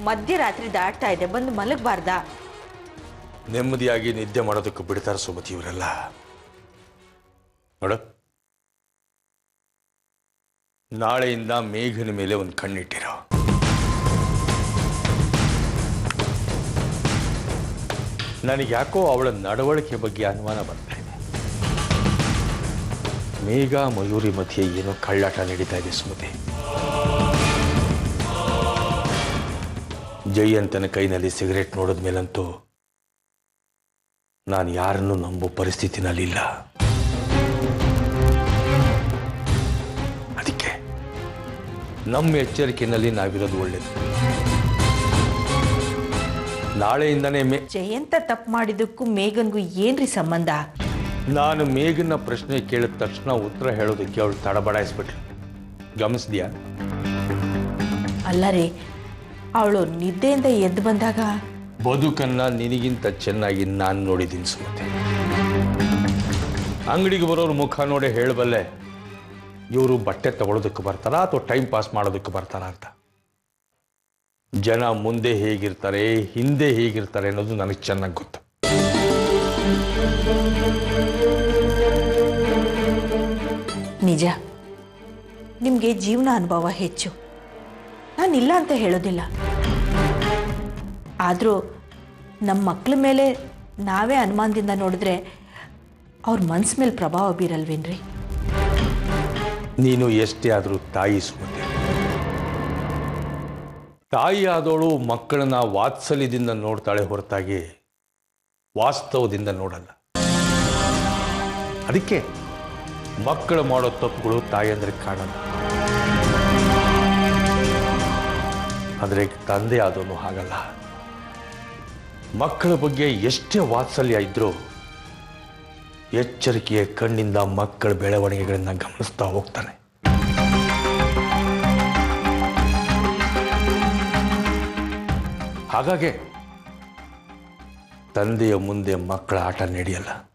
ಮಧ್ಯರಾತ್ರಿ ದಾಟ್ತಾ ಇದೆ ಬಂದು ಮಲಗಬಾರ್ದಾ ನೆಮ್ಮದಿಯಾಗಿ ನಿದ್ದೆ ಮಾಡೋದಕ್ಕೆ ಬಿಡ್ತಾರೆ ಸುಮತಿ ಇವರೆಲ್ಲ ನೋಡು ನಾಳೆಯಿಂದ ಮೇಘನ ಮೇಲೆ ಒಂದು ಕಣ್ಣಿಟ್ಟಿರೋ ನನಗೆ ಯಾಕೋ ಅವಳ ನಡವಳಿಕೆ ಬಗ್ಗೆ ಅನುಮಾನ ಬರ್ತಾ ಇದೆ ಮೇಘ ಮಯೂರಿ ಮಧ್ಯೆ ಏನೋ ಕಳ್ಳಾಟ ನಡೀತಾ ಇದೆ ಸುಮತಿ ಜಯಂತನ ಕೈನಲ್ಲಿ ಸಿಗರೇಟ್ ನೋಡಿದ ಮೇಲಂತೂ ನಾನು ಯಾರನ್ನು ನಂಬೋ ಪರಿಸ್ಥಿತಿನಲ್ಲಿಲ್ಲ ಅದಕ್ಕೆ ನಮ್ಮ ಎಚ್ಚರಿಕೆಯಲ್ಲಿ ನಾವಿರೋದು ಒಳ್ಳೇದು ನಾಳೆಯಿಂದನೇ ಮೇ ಜಯಂತ ತಪ್ಪು ಮಾಡಿದ್ದಕ್ಕೂ ಮೇಘನ್ಗೂ ಏನ್ರಿ ಸಂಬಂಧ ನಾನು ಮೇಘನ ಪ್ರಶ್ನೆ ಕೇಳಿದ ತಕ್ಷಣ ಉತ್ತರ ಹೇಳೋದಕ್ಕೆ ಅವಳು ತಡಬಡಾಯಿಸ್ಬಿಟ್ಲು ಗಮನಿಸಿದ್ಯಾ ಅಲ್ಲ ರೀ ಅವಳು ನಿದ್ದೆಯಿಂದ ಎದ್ದು ಬಂದಾಗ ಬದುಕನ್ನ ನಿನಗಿಂತ ಚೆನ್ನಾಗಿ ನಾನು ನೋಡಿದ್ದೀನಿ ಸುಮತೆ ಅಂಗಡಿಗೆ ಬರೋರು ಮುಖ ನೋಡಿ ಹೇಳಬಲ್ಲೆ ಇವರು ಬಟ್ಟೆ ತಗೊಳ್ಳೋದಕ್ಕೆ ಬರ್ತಾರಾ ಅಥವಾ ಟೈಮ್ ಪಾಸ್ ಮಾಡೋದಕ್ಕೆ ಬರ್ತಾರಾ ಅಂತ ಜನ ಮುಂದೆ ಹೇಗಿರ್ತಾರೆ ಹಿಂದೆ ಹೇಗಿರ್ತಾರೆ ಅನ್ನೋದು ನನಗೆ ಚೆನ್ನಾಗಿ ಗೊತ್ತು ನಿಜ ನಿಮಗೆ ಜೀವನ ಅನುಭವ ಹೆಚ್ಚು ನಾನಿಲ್ಲ ಅಂತ ಹೇಳೋದಿಲ್ಲ ಆದರೂ ನಮ್ಮ ಮಕ್ಳ ಮೇಲೆ ನಾವೇ ಅನುಮಾನದಿಂದ ನೋಡಿದ್ರೆ ಅವ್ರ ಮನ್ಸ್ ಮೇಲೆ ಪ್ರಭಾವ ಬೀರಲ್ವೇನ್ರಿ ನೀನು ಎಷ್ಟೇ ಆದರೂ ತಾಯಿ ಸುಮತಿ ತಾಯಿ ಆದವಳು ಮಕ್ಕಳನ್ನ ವಾತ್ಸಲ್ಯದಿಂದ ನೋಡ್ತಾಳೆ ಹೊರತಾಗಿ ವಾಸ್ತವದಿಂದ ನೋಡಲ್ಲ ಅದಕ್ಕೆ ಮಕ್ಕಳು ಮಾಡೋ ತಪ್ಪುಗಳು ತಾಯಿಯಂದ್ರೆ ಕಾಣಲ್ಲ ಆದರೆ ತಂದೆ ಆದವನು ಹಾಗಲ್ಲ ಮಕ್ಕಳ ಬಗ್ಗೆ ಎಷ್ಟೇ ವಾತ್ಸಲ್ಯ ಇದ್ರೂ ಎಚ್ಚರಿಕೆಯ ಕಣ್ಣಿಂದ ಮಕ್ಕಳ ಬೆಳವಣಿಗೆಗಳನ್ನ ಗಮನಿಸ್ತಾ ಹೋಗ್ತಾನೆ ಹಾಗಾಗಿ ತಂದೆಯ ಮುಂದೆ ಮಕ್ಕಳ ಆಟ ನಡೆಯಲ್ಲ